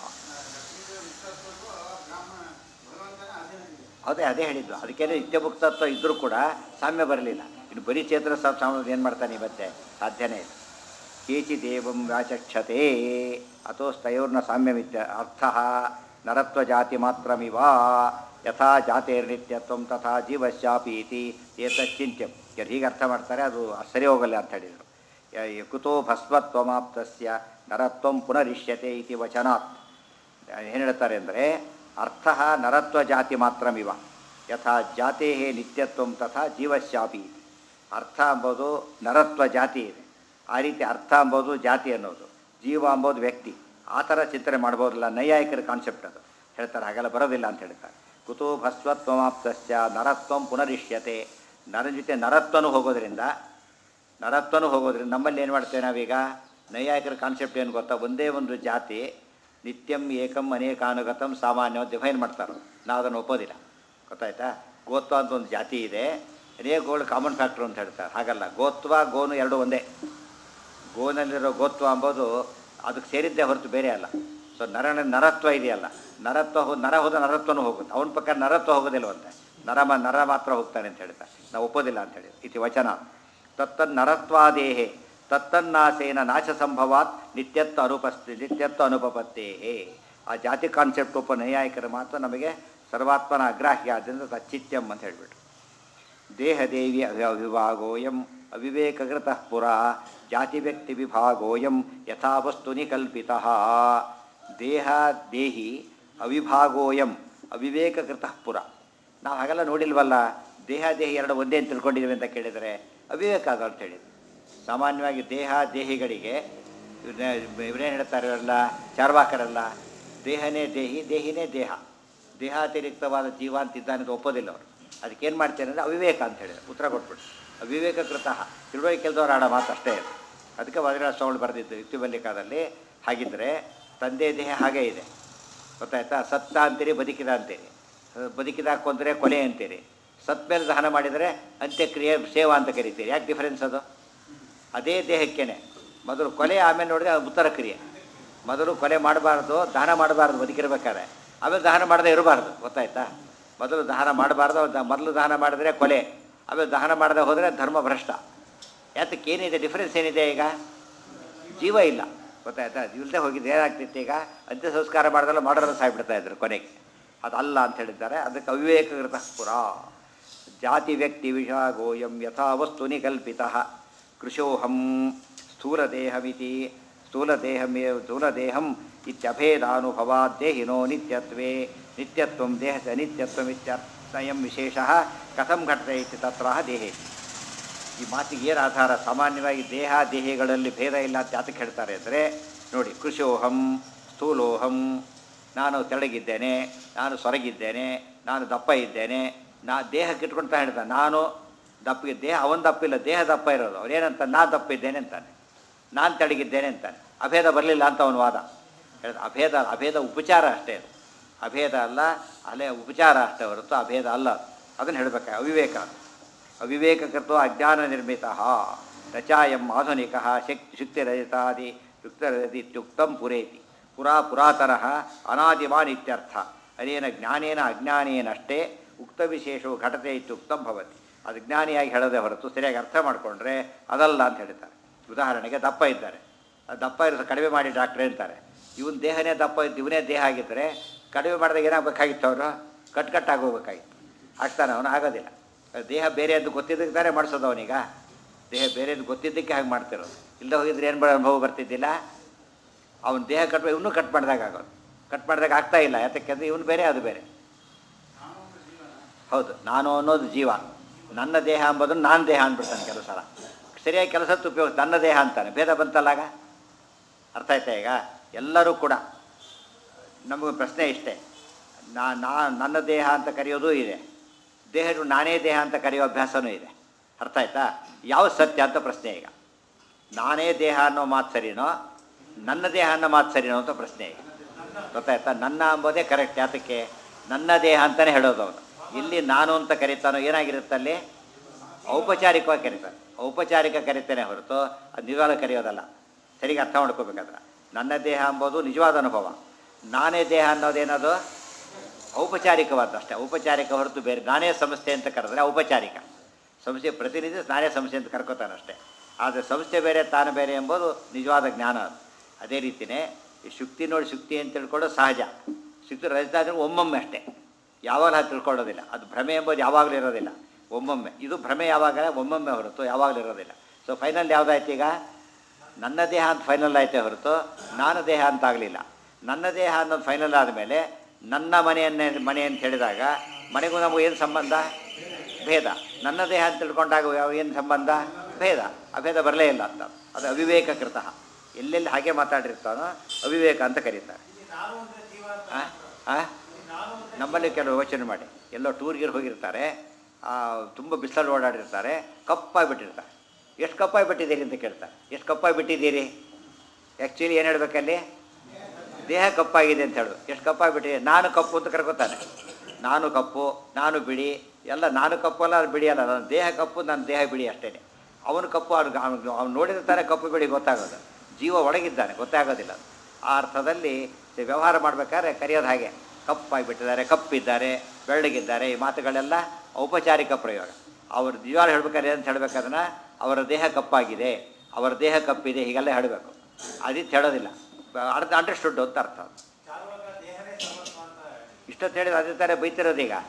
Speaker 1: ಅದೇ ಅದೇ ಹೇಳಿದ್ದು ಅದಕ್ಕೇನೆ ನಿತ್ಯ ಮುಕ್ತತ್ವ ಇದ್ದರೂ ಕೂಡ ಸಾಮ್ಯ ಬರಲಿಲ್ಲ ಇನ್ನು ಬರೀ ಚೇತನ ಸಾಮ್ಯ ಏನು ಮಾಡ್ತಾನೆ ಇವತ್ತೆ ಸಾಧ್ಯನೇ ಇಲ್ಲ ಕೇಚಿದೇವಂ ವ್ಯಾಚಕ್ಷತೆ ಅಥೋ ಸ್ಥಯೋರ್ನ ಸಾಮ್ಯಮಿತ್ಯ ಅರ್ಥ ನರತ್ವ ಜಾತಿ ಮಾತ್ರಮಿವ ಯಥಾ ಜಾತೇರ್ನಿತ್ಯತ್ವಂ ತಥಾ ಜೀವಶ್ಚಾಪಿ ಇತಿ ಏತಚ್ಚಿಂತ್ಯಂ ಯಾರು ಹೀಗೆ ಅರ್ಥ ಮಾಡ್ತಾರೆ ಅದು ಸರಿ ಹೋಗಲ್ಲ ಅಂತ ಹೇಳಿದರು ಯ- ಕುತೋ ಭಸ್ಮತ್ವಮಾಪ್ತಸ್ಯ ನರತ್ವಂ ಪುನರಿಷ್ಯತೆ ಇತಿ ವಚನಾತ್ ಏನು ಹೇಳ್ತಾರೆ ಅಂದರೆ ಅರ್ಥ ನರತ್ವ ಜಾತಿ ಮಾತ್ರಮಿವ ಯಥಾ ಜಾತೇ ನಿತ್ಯತ್ವಂ ತಥಾ ಜೀವಶ್ಚಾಪಿ ಇತಿ ಅರ್ಥ ಅಂಬೋದು ನರತ್ವ ಜಾತಿ ಇದೆ ಆ ರೀತಿ ಅರ್ಥ ಅಂಬೋದು ಜಾತಿ ಅನ್ನೋದು ಜೀವ ಅಂಬೋದು ವ್ಯಕ್ತಿ ಆ ಥರ ಚಿಂತನೆ ಮಾಡ್ಬೋದಿಲ್ಲ ನೈಯಾಯಿಕರ ಕಾನ್ಸೆಪ್ಟ್ ಅದು ಹೇಳ್ತಾರೆ ಹಾಗೆಲ್ಲ ಬರೋದಿಲ್ಲ ಅಂತ ಹೇಳ್ತಾರೆ ಕುತೋ ಭಸ್ವತ್ವಮಾಪ್ತಸ್ಯ ನರತ್ವಂ ಪುನರಿಷ್ಯತೆ ನರ ಜೊತೆ ನರತ್ವನೂ ಹೋಗೋದ್ರಿಂದ ನರತ್ವನೂ ಹೋಗೋದ್ರಿಂದ ನಮ್ಮಲ್ಲಿ ಏನು ಮಾಡ್ತೇವೆ ನಾವೀಗ ನೈಯಾಯಿಕರ ಕಾನ್ಸೆಪ್ಟ್ ಏನು ಗೊತ್ತಾ ಒಂದೇ ಒಂದು ಜಾತಿ ನಿತ್ಯಂ ಏಕಂ ಅನೇಕಾನುಗತಂ ಸಾಮಾನ್ಯ ಡಿಫೈನ್ ಮಾಡ್ತಾರೆ ನಾವು ಅದನ್ನು ಒಪ್ಪೋದಿಲ್ಲ ಗೊತ್ತಾಯ್ತಾ ಗೋತ್ವ ಅಂತ ಒಂದು ಜಾತಿ ಇದೆ ಅನೇಕಗಳು ಕಾಮನ್ ಫ್ಯಾಕ್ಟ್ರ್ ಅಂತ ಹೇಳ್ತಾರೆ ಹಾಗಲ್ಲ ಗೋತ್ವ ಗೋನು ಎರಡು ಒಂದೇ ಗೋನಲ್ಲಿರೋ ಗೋತ್ವ ಅಂಬೋದು ಅದಕ್ಕೆ ಸೇರಿದ್ದೇ ಹೊರತು ಬೇರೆ ಅಲ್ಲ ಸೊ ನರನ ನರತ್ವ ಇದೆಯಲ್ಲ ನರತ್ವ ಹೋ ನರ ಹೋದ ನರತ್ವನೂ ಹೋಗುತ್ತೆ ಅವನ ಪ್ರಕಾರ ನರತ್ವ ಹೋಗೋದಿಲ್ವಂತೆ ನರ ಮ ನರ ಮಾತ್ರ ಹೋಗ್ತಾನೆ ಅಂತ ಹೇಳ್ತಾರೆ ನಾವು ಒಪ್ಪೋದಿಲ್ಲ ಅಂತ ಹೇಳಿ ಇತಿ ವಚನ ತತ್ತನ್ ನರತ್ವಾದೇಹೆ ತತ್ತನ್ನಾಸೇನ ನಾಶ ಸಂಭವಾತ್ ನಿತ್ಯತ್ವ ಅನುಪಸ್ಥಿ ನಿತ್ಯತ್ವ ಅನುಪಪತ್ತೇಹೇ ಆ ಜಾತಿ ಕಾನ್ಸೆಪ್ಟ್ ಒಬ್ಬ ನೈಯಾಯಿಕರ ಮಾತ್ರ ನಮಗೆ ಸರ್ವಾತ್ಮನ ಅಗ್ರಾಹ್ಯ ಆದ್ದರಿಂದ ತಚ್ಚಿತ್ಯಂ ಅಂತ ಹೇಳಿಬಿಟ್ರು ದೇಹದೇವಿ ಅವಿ ಅವಿಭಾಗೋಯಂ ಅವಿವೇಕೃತಃ ಪುರ ಜಾತಿ ವ್ಯಕ್ತಿ ವಿಭಾಗೋಯಂ ಯಥಾ ವಸ್ತುನಿ ಕಲ್ಪಿತಃ ದೇಹ ದೇಹಿ ಅವಿಭಾಗೋಯಂ ಅವಿವೇಕೃತಃ ಪುರ ನಾವು ಹಾಗೆಲ್ಲ ನೋಡಿಲ್ವಲ್ಲ ದೇಹ ದೇಹಿ ಎರಡು ಒಂದೇ ಅಂತ ತಿಳ್ಕೊಂಡಿದ್ದೀವಿ ಅಂತ ಕೇಳಿದರೆ ಅವಿವೇಕ ಅದು ಅಂತ ಹೇಳಿದ್ರು ಸಾಮಾನ್ಯವಾಗಿ ದೇಹ ದೇಹಿಗಳಿಗೆ ಇವ್ರನ್ನ- ಇವ್ರೇನು ಹೇಳ್ತಾರೆ ಇವರೆಲ್ಲ ಚಾರ್ವಾಕರೆಲ್ಲ ದೇಹನೇ ದೇಹಿ ದೇಹಿನೇ ದೇಹ ದೇಹಾತಿರಿಕ್ತವಾದ ಜೀವ ಅಂತಿದ್ದಾನೆ ಅಂತ ಒಪ್ಪೋದಿಲ್ಲ ಅವರು ಅದಕ್ಕೇನು ಮಾಡ್ತೇನೆ ಅಂದರೆ ಅವಿವೇಕ ಅಂತ ಹೇಳಿದ್ರು ಉತ್ತರ ಕೊಟ್ಬಿಟ್ಟು ಅವಿವೇಕ ಕೃತಃ ತಿಳುವಳಿಕೆ ಕೆಲದವ್ರು ಆಡೋ ಮಾತು ಅಷ್ಟೇ ಇದು ಅದಕ್ಕೆ ವಜ್ರಾಜ ಸ್ವಾಮಿ ಬರೆದಿದ್ದು ಯುಕ್ತಿಬಲ್ಲಿಕಾದಲ್ಲಿ ಹಾಗಿದ್ದರೆ ತಂದೆ ದೇಹ ಹಾಗೇ ಇದೆ ಗೊತ್ತಾಯ್ತಾ ಸತ್ತ ಅಂತೀರಿ ಬದುಕಿದ ಅಂತೀರಿ ಅಹ್, ಬದುಕಿದ ಕೊಂದರೆ ಕೊಲೆ ಅಂತೀರಿ ಸತ್ ಮೇಲೆ ದಹನ ಮಾಡಿದರೆ ಅಂತ್ಯಕ್ರಿಯೆ ಸೇವಾ ಅಂತ ಕರಿತೀರಿ ಯಾಕೆ ಡಿಫರೆನ್ಸ್ ಅದು ಅದೇ ದೇಹಕ್ಕೇನೆ ಮೊದಲು ಕೊಲೆ ಆಮೇಲೆ ನೋಡಿದ್ರೆ ಅದು ಉತ್ತರ ಕ್ರಿಯೆ ಮೊದಲು ಕೊಲೆ ಮಾಡಬಾರ್ದು ದಹನ ಮಾಡಬಾರ್ದು ಬದುಕಿರ್ಬೇಕಾದ್ರೆ ಆಮೇಲೆ ದಹನ ಮಾಡದೇ ಇರಬಾರ್ದು ಗೊತ್ತಾಯ್ತಾ ಮೊದಲು ದಹನ ಮಾಡಬಾರ್ದು ದ- ಮೊದಲು ದಹನ ಮಾಡಿದ್ರೆ ಕೊಲೆ ಆಮೇಲೆ ದಹನ ಮಾಡದೆ ಹೋದರೆ ಧರ್ಮ ಭ್ರಷ್ಟ ಯಾತಕ್ಕೆ ಏನಿದೆ ಡಿಫ್ರೆನ್ಸ್ ಏನಿದೆ ಈಗ ಜೀವ ಇಲ್ಲ ಗೊತ್ತಾಯ್ತಾ ಇಲ್ಲದೆ ಹೋಗಿದ್ದು ಏನಾಗ್ತಿತ್ತು ಈಗ ಅಂತ್ಯ ಸಂಸ್ಕಾರ ಮಾಡಿದಲ್ಲ ಮಾಡೋರು ಸಾಯ್ಬಿಡ್ತಾ ಇದ್ರು ಕೊನೆಗೆ ಅದಲ್ಲ ಅಂತ ಹೇಳಿದ್ದಾರೆ ಅದಕ್ಕೆ ಅವಿವೇಕೃತ ಪುರ ಜಾತಿ ವ್ಯಕ್ತಿ ವಿಷಾಗೋಯಂ ಯಥಾ ವಸ್ತುನಿ ಕಲ್ಪಿತ ಕೃಶೋಹಂ ಸ್ಥೂಲದೇಹಮಿತಿ ಸ್ಥೂಲದೇಹಮೇ ಸ್ಥೂಲದೇಹಂ ಇತ್ಯಭೇದಾನುಭವಾತ್ ದೇಹಿನೋ ನಿತ್ಯತ್ವೇ ನಿತ್ಯತ್ವಂ ದೇಹಸ ನಿತ್ಯತ್ವಮಿತ್ಯರ್ಥಯಂ ವಿಶೇಷ ಕಥಂ ಘಟತೆ ಇತಿ ತತ್ರ ದೇಹೇ ಈ ಮಾತಿಗೆ ಏನು ಆಧಾರ ಸಾಮಾನ್ಯವಾಗಿ ದೇಹ ದೇಹಿಗಳಲ್ಲಿ ಭೇದ ಇಲ್ಲ ಅಂತ ಯಾತಕ್ಕೆ ಹೇಳ್ತಾರೆ ಅಂದರೆ ನೋಡಿ ಕೃಶೋಹಂ ಸ್ಥೂಲೋಹಂ ನಾನು ತೆಳಗಿದ್ದೇನೆ ನಾನು ಸೊರಗಿದ್ದೇನೆ ನಾನು ದಪ್ಪ ಇದ್ದೇನೆ ನಾ ದೇಹಕ್ಕೆ ಇಟ್ಕೊಳ್ತಾ ಹೇಳ್ತಾನೆ ನಾನು ದಪ್ಪ ದೇಹ ಅವನ ದಪ್ಪ ಇಲ್ಲ ದೇಹ ದಪ್ಪ ಇರೋದು ಅವನೇನಂತ ನಾ ದಪ್ಪ ಇದ್ದೇನೆ ಅಂತಾನೆ ನಾನು ತೆಳಗಿದ್ದೇನೆ ಅಂತಾನೆ ಅಭೇದ ಬರಲಿಲ್ಲ ಅಂತ ಅವನ ವಾದ ಹೇಳ್ದ ಅಭೇದ ಅಭೇದ ಉಪಚಾರ ಅಷ್ಟೇ ಅದು ಅಭೇದ ಅಲ್ಲ ಅಲ್ಲೇ ಉಪಚಾರ ಅಷ್ಟೇ ಹೊರತು ಅಭೇದ ಅಲ್ಲ ಅದು ಅದನ್ನು ಹೇಳಬೇಕು ಅವಿವೇಕ ಅದು ಅವಿವೇಕಕೃತೋ ಅಜ್ಞಾನ ನಿರ್ಮಿತ ರಚಾಯಂ ಆಧುನಿಕ ಶಕ್ತಿ ಶುಕ್ತಿರಹಿತಾದಿ ಯುಕ್ತರಹಿತ್ಯುಕ್ತಂ ಪುರೇತಿ ಪುರಾ ಪುರಾತನಃ ಅನಾದಿಮಾನ್ ಇತ್ಯರ್ಥ ಅನೇನ ಜ್ಞಾನೇನ ಅಜ್ಞಾನೇನಷ್ಟೇ ಉಕ್ತ ವಿಶೇಷವು ಘಟತೆ ಇತ್ಯುಕ್ತಂ ಭವತಿ ಅದು ಜ್ಞಾನಿಯಾಗಿ ಹೇಳದೆ ಹೊರತು ಸರಿಯಾಗಿ ಅರ್ಥ ಮಾಡಿಕೊಂಡ್ರೆ ಅದಲ್ಲ ಅಂತ ಹೇಳ್ತಾರೆ ಉದಾಹರಣೆಗೆ ದಪ್ಪ ಇದ್ದಾರೆ ಅದು ದಪ್ಪ ಇರುತ್ತೆ ಕಡಿಮೆ ಮಾಡಿ ಡಾಕ್ಟ್ರೇ ಅಂತಾರೆ ಇವನ ದೇಹನೇ ದಪ್ಪ ಇದ್ದು ಇವನೇ ದೇಹ ಆಗಿದ್ದರೆ ಕಡಿಮೆ ಮಾಡಿದಾಗ ಏನಾಗಬೇಕಾಗಿತ್ತು ಅವರು ಕಟ್ ಕಟ್ ಆಗೋಗ್ಬೇಕಾಗಿತ್ತು ಆಗ್ತಾನೆ ಅವನು ಆಗೋದಿಲ್ಲ ದೇಹ ಬೇರೆ ಅಂತ ಗೊತ್ತಿದ್ದಕ್ಕೆ ತಾನೇ ಮಾಡಿಸೋದು ಅವನೀಗ ದೇಹ ಬೇರೆ ಅಂತ ಗೊತ್ತಿದ್ದಕ್ಕೆ ಹಾಗೆ ಮಾಡ್ತಿರೋದು ಇಲ್ಲದೆ ಹೋಗಿದ್ರೆ ಏನು ಬರೋ ಅನುಭವ ಬರ್ತಿದ್ದಿಲ್ಲ ಅವನ ದೇಹ ಕಟ್ ಇವನು ಕಟ್ ಮಾಡಿದಾಗ ಆಗೋದು ಕಟ್ ಮಾಡಿದಾಗ ಆಗ್ತಾ ಇಲ್ಲ ಯಾತಕ್ಕೆಂದ್ರೆ ಇವನು ಬೇರೆ ಅದು ಬೇರೆ ಹೌದು ನಾನು ಅನ್ನೋದು ಜೀವ ನನ್ನ ದೇಹ ಅಂಬೋದನ್ನು ನಾನು ದೇಹ ಅಂದ್ಬಿಡ್ತಾನೆ ಕೆಲವು ಸಲ ಸರಿಯಾಗಿ ಕೆಲಸದ್ದು ಉಪಯೋಗ ನನ್ನ ದೇಹ ಅಂತಾನೆ ಭೇದ ಬಂತಲ್ಲಾಗ ಅರ್ಥ ಆಯ್ತಾ ಈಗ ಎಲ್ಲರೂ ಕೂಡ ನಮಗೆ ಪ್ರಶ್ನೆ ಇಷ್ಟೇ ನಾ ನಾ ನನ್ನ ದೇಹ ಅಂತ ಕರೆಯೋದು ಇದೆ ದೇಹ ನಾನೇ ದೇಹ ಅಂತ ಕರೆಯೋ ಅಭ್ಯಾಸನೂ ಇದೆ ಅರ್ಥ ಆಯ್ತಾ ಯಾವ ಸತ್ಯ ಅಂತ ಪ್ರಶ್ನೆ ಈಗ ನಾನೇ ದೇಹ ಅನ್ನೋ ಮಾತು ಸರಿನೋ ನನ್ನ ದೇಹ ಅನ್ನೋ ಮಾತು ಸರಿನೋ ಅಂತ ಪ್ರಶ್ನೆ ಈಗ ಗೊತ್ತಾಯ್ತಾ ನನ್ನ ಅಂಬೋದೇ ಕರೆಕ್ಟ್ ಯಾತಕ್ಕೆ ನನ್ನ ದೇಹ ಅಂತಲೇ ಹೇಳೋದು ಅವನು ಇಲ್ಲಿ ನಾನು ಅಂತ ಕರೀತಾನೋ ಏನಾಗಿರುತ್ತೆ ಅಲ್ಲಿ ಔಪಚಾರಿಕವಾಗಿ ಕರೀತಾನೆ ಔಪಚಾರಿಕ ಕರಿತಾನೆ ಹೊರತು ಅದು ನಿಜವಾದ ಕರೆಯೋದಲ್ಲ ಸರಿಗೆ ಅರ್ಥ ಮಾಡ್ಕೋಬೇಕಾದ್ರೆ ನನ್ನ ದೇಹ ಅಂಬೋದು ನಿಜವಾದ ಅನುಭವ ನಾನೇ ದೇಹ ಅನ್ನೋದೇನದು ಔಪಚಾರಿಕವಾದ ಅಷ್ಟೇ ಔಪಚಾರಿಕ ಹೊರತು ಬೇರೆ ನಾನೇ ಸಂಸ್ಥೆ ಅಂತ ಕರೆದ್ರೆ ಔಪಚಾರಿಕ ಸಂಸ್ಥೆ ಪ್ರತಿನಿಧಿ ನಾನೇ ಸಂಸ್ಥೆ ಅಂತ ಕರ್ಕೋತಾನೆ ಅಷ್ಟೇ ಆದರೆ ಸಂಸ್ಥೆ ಬೇರೆ ತಾನು ಬೇರೆ ಎಂಬುದು ನಿಜವಾದ ಜ್ಞಾನ ಅದು ಅದೇ ರೀತಿಯೇ ಈ ಶುಕ್ತಿ ನೋಡಿ ಶುಕ್ತಿ ಅಂತ ತಿಳ್ಕೊಳ್ಳೋದು ಸಹಜ ಶುಕ್ತಿ ರಜತ ಅಂದರೆ ಒಮ್ಮೊಮ್ಮೆ ಅಷ್ಟೇ ಯಾವಾಗ ಅದು ತಿಳ್ಕೊಳ್ಳೋದಿಲ್ಲ ಅದು ಭ್ರಮೆ ಎಂಬುದು ಯಾವಾಗಲೂ ಇರೋದಿಲ್ಲ ಒಮ್ಮೊಮ್ಮೆ ಇದು ಭ್ರಮೆ ಯಾವಾಗ ಒಮ್ಮೊಮ್ಮೆ ಹೊರತು ಯಾವಾಗಲೂ ಇರೋದಿಲ್ಲ ಸೊ ಫೈನಲ್ ಯಾವುದಾಯ್ತು ಈಗ ನನ್ನ ದೇಹ ಅಂತ ಫೈನಲ್ ಆಯ್ತೇ ಹೊರತು ನಾನು ದೇಹ ಅಂತ ಆಗಲಿಲ್ಲ ನನ್ನ ದೇಹ ಅನ್ನೋದು ಫೈನಲ್ ಆದಮೇಲೆ ನನ್ನ ಮನೆಯನ್ನೇ ಮನೆ ಅಂತ ಹೇಳಿದಾಗ ಮನೆಗೂ ನಮಗೂ ಏನು ಸಂಬಂಧ ಭೇದ ನನ್ನ ದೇಹ ಅಂತ ತಿಳ್ಕೊಂಡಾಗ ಯಾವ ಏನು ಸಂಬಂಧ ಭೇದ ಅಭೇದ ಬರಲೇ ಇಲ್ಲ ಅಂತ ಅದು ಅವಿವೇಕ ಕೃತಃ ಎಲ್ಲೆಲ್ಲಿ ಹಾಗೆ ಮಾತಾಡಿರ್ತಾನೋ ಅವಿವೇಕ ಅಂತ ಕರೀತಾರೆ ಆ? ಆ? ನಮ್ಮಲ್ಲಿ ಕೆಲವು ಯೋಚನೆ ಮಾಡಿ ಎಲ್ಲೋ ಟೂರ್ಗಿರ್ ಹೋಗಿರ್ತಾರೆ ತುಂಬ ಬಿಸಿಲಲ್ಲಿ ಓಡಾಡಿರ್ತಾರೆ ಕಪ್ಪಾಗಿಬಿಟ್ಟಿರ್ತಾರೆ ಎಷ್ಟು ಕಪ್ಪಾಗಿ ಬಿಟ್ಟಿದ್ದೀರಿ ಅಂತ ಕೇಳ್ತಾರೆ ಎಷ್ಟು ಕಪ್ಪಾಗಿ ಬಿಟ್ಟಿದ್ದೀರಿ ಆ್ಯಕ್ಚುಲಿ ಏನು ಹೇಳ್ಬೇಕಲ್ಲಿ ದೇಹ ಕಪ್ಪಾಗಿದೆ ಅಂತ ಹೇಳು ಎಷ್ಟು ಕಪ್ಪಾಗಿ ಬಿಟ್ಟಿದೆ ನಾನು ಕಪ್ಪು ಅಂತ ಕರ್ಕೋತಾನೆ ನಾನು ಕಪ್ಪು ನಾನು ಬಿಳಿ ಎಲ್ಲ ನಾನು ಕಪ್ಪು ಅಲ್ಲ ಅದು ಬಿಡಿ ಅಲ್ಲ ನನ್ನ ದೇಹ ಕಪ್ಪು ನನ್ನ ದೇಹ ಬಿಡಿ ಅಷ್ಟೇ ಅವನು ಕಪ್ಪು ಅವ್ನು ಅವ್ನು ನೋಡಿದ ತಾನೇ ಕಪ್ಪು ಬಿಡಿ ಗೊತ್ತಾಗೋದು ಜೀವ ಒಳಗಿದ್ದಾನೆ ಗೊತ್ತಾಗೋದಿಲ್ಲ ಆ ಅರ್ಥದಲ್ಲಿ ವ್ಯವಹಾರ ಮಾಡಬೇಕಾದ್ರೆ ಕರೆಯೋದು ಹಾಗೆ ಕಪ್ಪಾಗಿ ಬಿಟ್ಟಿದ್ದಾರೆ ಕಪ್ಪಿದ್ದಾರೆ ಬೆಳ್ಳಗಿದ್ದಾರೆ ಈ ಮಾತುಗಳೆಲ್ಲ ಔಪಚಾರಿಕ ಪ್ರಯೋಗ ಅವ್ರ ನಿಜವಾಗ್ಲೂ ಹೇಳ್ಬೇಕಾದ್ರೆ ಅಂತ ಹೇಳ್ಬೇಕಾದ್ರೆ ಅವರ ದೇಹ ಕಪ್ಪಾಗಿದೆ ಅವರ ದೇಹ ಕಪ್ಪಿದೆ ಹೀಗೆಲ್ಲ ಹೇಳಬೇಕು ಅದಿತ್ತು ಹೇಳೋದಿಲ್ಲ ಅರ್ಥ ಅಂಡರ್ಸ್ಟುಡ್ ಅಂತ ಅರ್ಥ ಅದು. ಇಷ್ಟೊತ್ತು ಹೇಳಿದ್ರೆ ಅದೇ ಥರ ಬೈತಿರೋದು ಈಗ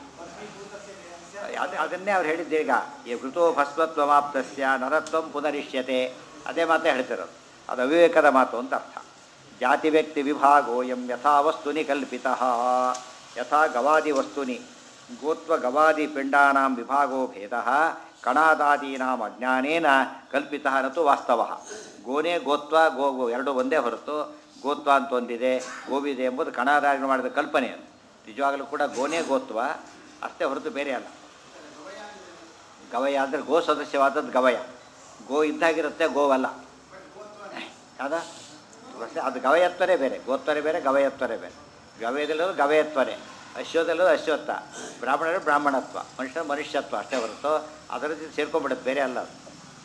Speaker 1: ಅದು ಅದನ್ನೇ ಅವ್ರು ಹೇಳಿದ್ದು ಈಗ ಈ ಋತೋ ಭಸ್ಮತ್ವಮಾಪ್ತಸ್ಯ ನರತ್ವಂ ಪುನರಿಷ್ಯತೆ ಅದೇ ಮಾತೇ ಹೇಳ್ತಿರೋದು ಅದು ಅವಿವೇಕದ ಮಾತು ಅಂತ ಅರ್ಥ ಜಾತಿ ವ್ಯಕ್ತಿ ವಿಭಾಗೋ ಎಂ ಯಥಾ ವಸ್ತುನಿ ಕಲ್ಪಿತ ಯಥಾ ಗವಾದಿ ವಸ್ತುನಿ ಗೋತ್ವ ಗವಾದಿ ಪಿಂಡಾನಾಂ ವಿಭಾಗೋ ಭೇದ ಕಣಾದಾದೀನಾಂ ಅಜ್ಞಾನೇನ ಕಲ್ಪಿತ ನತು ವಾಸ್ತವ ಗೋನೇ ಗೋತ್ವ ಗೋ ಗೋ ಎರಡು ಒಂದೇ ಹೊರತು ಗೋತ್ವ ಅಂತ ಒಂದಿದೆ ಗೋವಿದೆ ಎಂಬುದು ಕಣಾದಾದಿ ಮಾಡಿದ ಕಲ್ಪನೆ ಅದು ನಿಜವಾಗಲೂ ಕೂಡ ಗೋನೇ ಗೋತ್ವ ಅಷ್ಟೇ ಹೊರತು ಬೇರೆ ಅಲ್ಲ ಗವಯ ಅಂದರೆ ಗೋ ಸದಸ್ಯವಾದದ್ದು ಗವಯ ಗೋ ಇದ್ದಾಗಿರುತ್ತೆ ಗೋವಲ್ಲ ಯಾವ್ದ ಅಷ್ಟೇ ಅದು ಗವಯತ್ವರೇ ಬೇರೆ ಗೋತ್ವರೇ ಬೇರೆ ಗವಯತ್ವರೇ ಬೇರೆ ಗವಯದಲ್ಲಿರೋದು ಗವಯತ್ವರೇ ಅಶ್ವದಲ್ಲಿರೋದು ಅಶ್ವತ್ಥ ಬ್ರಾಹ್ಮಣರು ಬ್ರಾಹ್ಮಣತ್ವ ಮನುಷ್ಯನ ಮನುಷ್ಯತ್ವ ಅಷ್ಟೇ ಹೊರತು ಅದರ ಜೊತೆ ಸೇರ್ಕೊಂಡ್ಬಿಡುತ್ತೆ ಬೇರೆ ಅಲ್ಲ ಅದು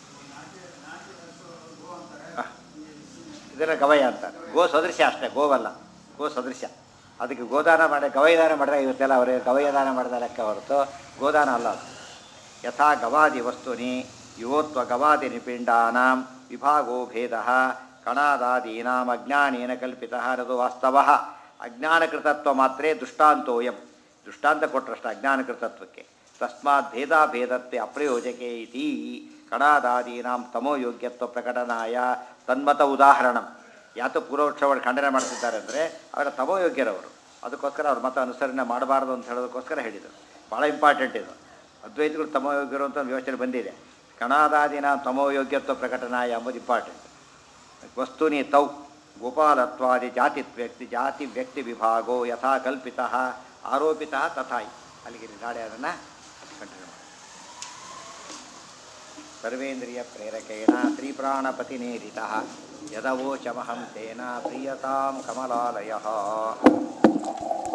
Speaker 1: ಅಹ್. ಇದರ ಗವಯ ಅಂತ ಗೋ ಸದೃಶ್ಯ ಅಷ್ಟೇ ಗೋವಲ್ಲ ಗೋ ಸದೃಶ್ಯ ಅದಕ್ಕೆ ಗೋದಾನ ಮಾಡಿ ಗವಯದಾನ ಮಾಡಿದಾಗ ಇವತ್ತೆಲ್ಲ ಅವರಿಗೆ ಗವಯದಾನ ಮಾಡಿದ ಲೆಕ್ಕ ಹೊರತು ಗೋದಾನ ಅಲ್ಲ ಅದು ಯಥಾ ಗವಾದಿ ವಸ್ತುನಿ ಯುವತ್ವ ಗವಾದಿ ನಿಪಿಂಡಾನಾಂ ವಿಭಾಗೋ ಭೇದ ಕಣಾದಾದೀನಾಂ ಅಜ್ಞಾನೇನ ಕಲ್ಪಿತ ಅನ್ನೋದು ವಾಸ್ತವ ಅಜ್ಞಾನಕೃತತ್ವ ಮಾತ್ರೇ ದೃಷ್ಟಾಂತೋಯಂ ದೃಷ್ಟಾಂತ ಕೊಟ್ಟರಷ್ಟು ಅಜ್ಞಾನಕೃತತ್ವಕ್ಕೆ ತಸ್ಮಾತ್ ಭೇದಾಭೇದತ್ವೆ ಅಪ್ರಯೋಜಕೆ ಇತಿ ಕಣಾದಾದೀನಾಂ ತಮೋ ಯೋಗ್ಯತ್ವ ಪ್ರಕಟನಾಯ ತನ್ಮತ ಉದಾಹರಣ ಯಾತ ಪೂರ್ವಪಕ್ಷವನ್ನು ಖಂಡನೆ ಮಾಡ್ತಿದ್ದಾರೆ ಅಂದರೆ ಅವರ ತಮೋ ಯೋಗ್ಯರವರು ಅದಕ್ಕೋಸ್ಕರ ಅವ್ರ ಮತ ಅನುಸರಣೆ ಮಾಡಬಾರ್ದು ಅಂತ ಹೇಳೋದಕ್ಕೋಸ್ಕರ ಹೇಳಿದರು ಭಾಳ ಇಂಪಾರ್ಟೆಂಟ್ ಇದು ಅದ್ವೈತಗಳು ತಮೋ ಯೋಗ್ಯರು ಅಂತ ಒಂದು ಯೋಚನೆ ಬಂದಿದೆ ಕಣಾದಾದಿನ ತಮೋ ಯೋಗ್ಯತ್ವ ಪ್ರಕಟನಾಯ ಎಂಬುದು ಇಂಪಾರ್ಟೆಂಟ್ ವಸ್ತುನಿ ತೌ ಗೋಪಾಲತ್ವಾದಿ ಜಾತಿ ವ್ಯಕ್ತಿ ಜಾತಿ ವ್ಯಕ್ತಿ ವಿಭಾಗೋ ಯಥಾ ಕಲ್ಪಿತ ಆರೋಪಿತ ತಥಾಯಿ ಅಲ್ಲಿಗೆ ನಾಳೆ ಅದನ್ನು ಕಂಟಿನ್ಯೂ ಮಾಡಿ ಸರ್ವೇಂದ್ರಿಯ ಪ್ರೇರಕೇಣ ಶ್ರೀಪ್ರಾಣಪತಿನೇರಿತ ಯದವೋಚಮಹಂ ತೇನ ಪ್ರಿಯತಾಂ ಕಮಲಾಲಯ